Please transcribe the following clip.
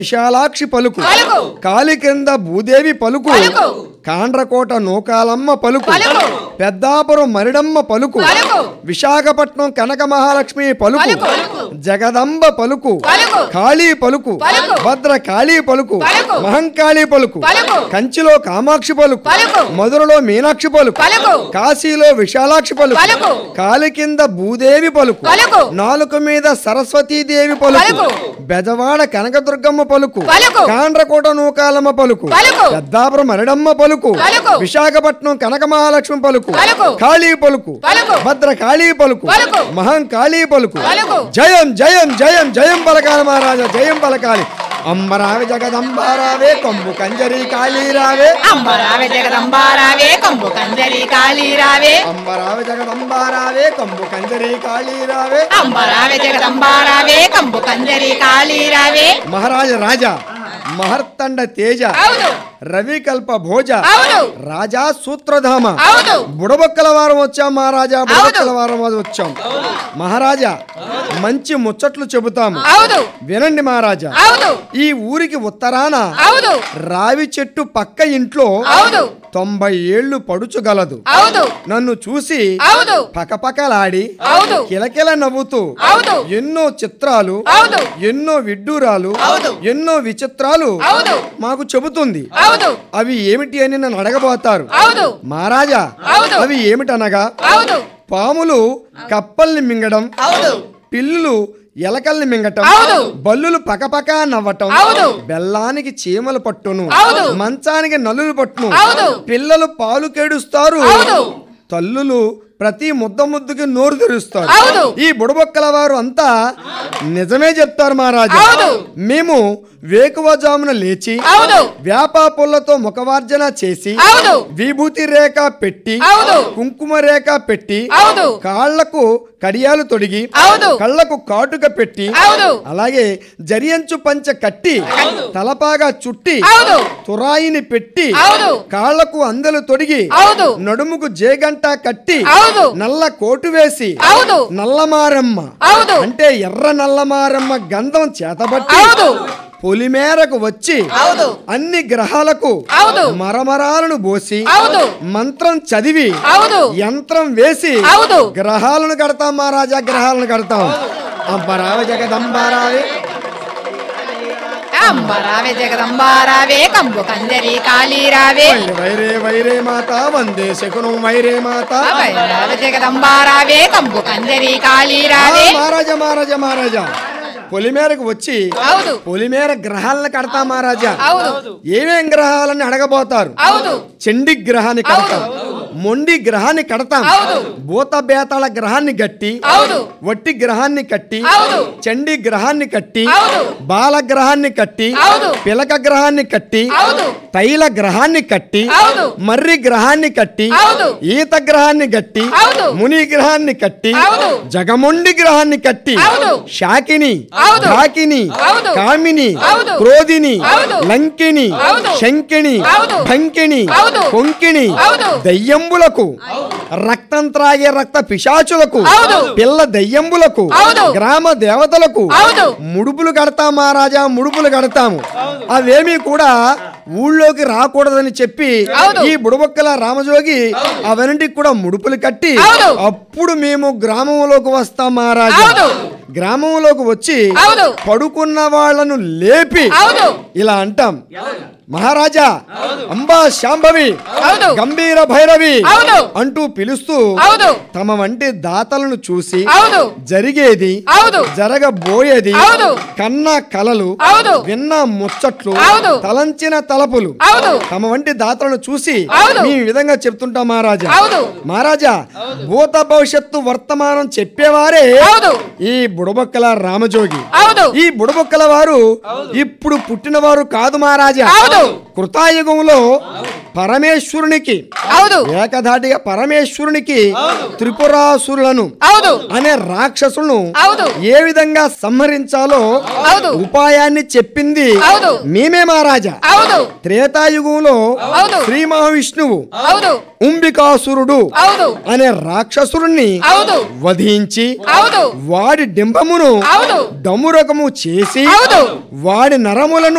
విశాలాక్షి పలుకు పలుకు. కాలి కింద భూదేవి పలుకు పలుకు. కాండ్రకోట నూకాలమ్మ పలుకు పలుకు. పెద్దాపురం మరిడమ్మ పలుకు పలుకు. విశాఖపట్నం కనక మహాలక్ష్మి పలుకు పలుకు. జగదంబ పలుకు పలుకు. కాళీ పలుకు పలుకు. భద్ర కాళీ పలుకు పలుకు. మహంకాళీ పలుకు పలుకు. కంచిలో కామాక్షి పలుకు పలుకు. మధురలో మీనాక్షి పలుకు పలుకు. కాశీలో విశాలాక్షి పలుకు పలుకు. కాలి కింద భూదేవి పలుకు పలుకు. నాలుక మీద సరస్వతీదేవి పలుకు పలుకు. బెజవాడ కనకదుర్గమ్మ పలుకు పలుకు. కాండ్రకోట నూకాలమ్మ పలుకు పలుకు. పెద్దాపురం మరడమ్మ పలుకు పలుకు. విశాఖపట్నం కనక మహాలక్ష్మి పలుకు పలుకు. కాళీ పలుకు పలుకు. భద్ర కాళీ పలుకు పలుకు. మహం కాళీ పలుకు పలుకు. జయం జయం జయం జయం పలకాలి మహారాజా జయం పలకాలి అమ్మరావి జగదంబారావే కొంబు కంజరి కాళీ రావే అంబరావే జగదంబారావే కంబు కంజరి కాళీరావే అంబరావి జగదంబారావే కొంబు కంజరి కాళీ రావే అంబరావే జగదంబారావే కంబు కంజరి కాళీరావే మహారాజ రాజా మహర్తండ తేజ అవును రవికల్ప భోజ అవును రాజా సూత్రధామ అవును బుడబొక్కల వారం వచ్చాం మహారాజా బుడబొక్కల వారం అది వచ్చాం మహారాజా మంచి ముచ్చట్లు చెబుతాము అవును వినండి మహారాజా అవును ఈ ఊరికి ఉత్తరాన అవును రావి చెట్టు పక్క ఇంట్లో అవును తొంభై ఏళ్లు పడుచుగలదు అవును నన్ను చూసి అవును పకపకలాడి అవును కిలకిల నవ్వుతూ అవును ఎన్నో చిత్రాలు అవును ఎన్నో విడ్డూరాలు అవును. ఎన్నో విచిత్రాలు అవును మాకు చెబుతుంది అవును అవి ఏమిటి అని నన్ను అడగబోతారు అవును మహారాజా అవును. అవి ఏమిటనగా అవును పాములు కప్పల్ని మింగడం అవును పిల్లులు ఎలకల్ని మింగటం అవును. బల్లులు పకపక నవ్వటం అవును. బెల్లానికి చీమలు పట్టును అవును. మంచానికి నలులు పట్టును అవును. పిల్లలు పాలు కేడుస్తారు అవును. తల్లులు ప్రతి ముద్ద ముద్దుకి నోరు తెరుస్తారు అవును. ఈ బుడబొక్కల వారు అంతా నిజమే చెప్తారు మహారాజా అవును. మేము వేకువజామున లేచి అవును వేప పుల్లతో ముఖవార్జన చేసి అవును విభూతి రేఖ పెట్టి అవును. కుంకుమ రేఖ పెట్టి అవును కాళ్లకు కడియాలు తొడిగి అవును కళ్ళకు కాటుక పెట్టి అవును అలాగే జరియంచు పంచ కట్టి తలపాగా చుట్టి అవును తురాయిని పెట్టి అవును కాళ్లకు అందలు తొడిగి అవును నడుముకు జేగంట కట్టి అవును నల్ల కోటు వేసి అవును నల్లమారమ్మ అవును అంటే ఎర్ర నల్లమారమ్మ గంధం చేతబట్టి అవును పొలిమేరకు వచ్చి అవును అన్ని గ్రహాలకు అవును మరమరాలను పోసి అవును మంత్రం చదివి అవును యంత్రం వేసి అవును గ్రహాలను కడతాం మహారాజా గ్రహాలను కడతాం అంబరావ జగదంబారావే అంబరావే జగదంబారావే కంబు కంజరి కాళీరావే వైరే వైరే వైరే మాత వందే శకునం వైరే మాత వైరావే జగదంబారావే కంబు కంజరి ఆ, కాళీరావే మహారాజా మహారాజా మహారాజా పొలిమేరకు వచ్చి అవును పొలిమేర గ్రహాలను కడతాం మహారాజా అవును ఏమేం గ్రహాలని అడగబోతారు అవును చండి గ్రహాన్ని కడతాం మొండి గ్రహాన్ని కడతాం అవును. భూత బేతాళ గ్రహాన్ని గట్టి అవును వట్టి గ్రహాన్ని కట్టి అవును. చండి గ్రహాన్ని కట్టి అవును. బాల గ్రహాన్ని కట్టి అవును. పిలక గ్రహాన్ని కట్టి అవును తైల గ్రహాన్ని కట్టి అవును మర్రి గ్రహాన్ని కట్టి అవును. ఈత గ్రహాన్ని కట్టి అవును. ముని గ్రహాన్ని కట్టి అవును. జగమొండి గ్రహాన్ని కట్టి అవును. శాకిని అవును. ఢాకిని అవును. కామిని అవును. క్రోధిని అవును. లంకిని అవును. శంకిని అవును. ఢంకిని అవును. కొంకిని అవును. దయ్యంబులకు రక్తం త్రాగే రక్త పిశాచులకు అవును. పిల్ల దయ్యంబులకు అవును. గ్రామ దేవతలకు అవును. ముడుపులు కడతాం మహారాజా ముడుపులు కడతాము అవేమీ కూడా ఊళ్ళోకి రాకూడదని చెప్పి అవును. ఈ బుడబొక్కల రామజోగి అవన్నింటికి కూడా ముడుపులు కట్టి అవును. అప్పుడు మేము గ్రామంలోకి వస్తాం మహారాజా అవును. గ్రామంలోకి వచ్చి అవును. పడుకున్న వాళ్ళను లేపి అవును ఇలా అంటాం మహారాజా అంబా శాంభవి అవును. గంభీర భైరవి అవును. అంటూ పిలుస్తూ అవును తమ వంటి దాతలను చూసి అవును జరిగేది అవును జరగబోయేది అవును. కన్న కలలు అవును విన్న ముచ్చట్లు అవును. తలంచిన తలపులు అవును తమ వంటి దాతలను చూసి అవును. మీ విధంగా చెప్తుంటాం మహారాజా అవును మహారాజా భూత భవిష్యత్తు వర్తమానం చెప్పేవారే అవును ఈ బుడబొక్కల రామజోగి అవును ఈ బుడబొక్కల వారు ఇప్పుడు పుట్టినవారు కాదు మహారాజా అవును. అవును కృతాయుగంలో పరమేశ్వరునికి అవును ఏకధాటిగా పరమేశ్వరునికి త్రిపురాసురులను అవును అనే రాక్షసులను అవును ఏ విధంగా సంహరించాలో అవును ఉపాయాన్ని చెప్పింది అవును మేమే మహారాజా అవును త్రేతాయుగంలో అవును. శ్రీ మహావిష్ణువు అవును ఉంబికాసురుడు అవును అనే రాక్షసురుణ్ణి అవును వధించి అవును వాడి డింబమును అవును డమురకము చేసి అవును. వాడి నరములను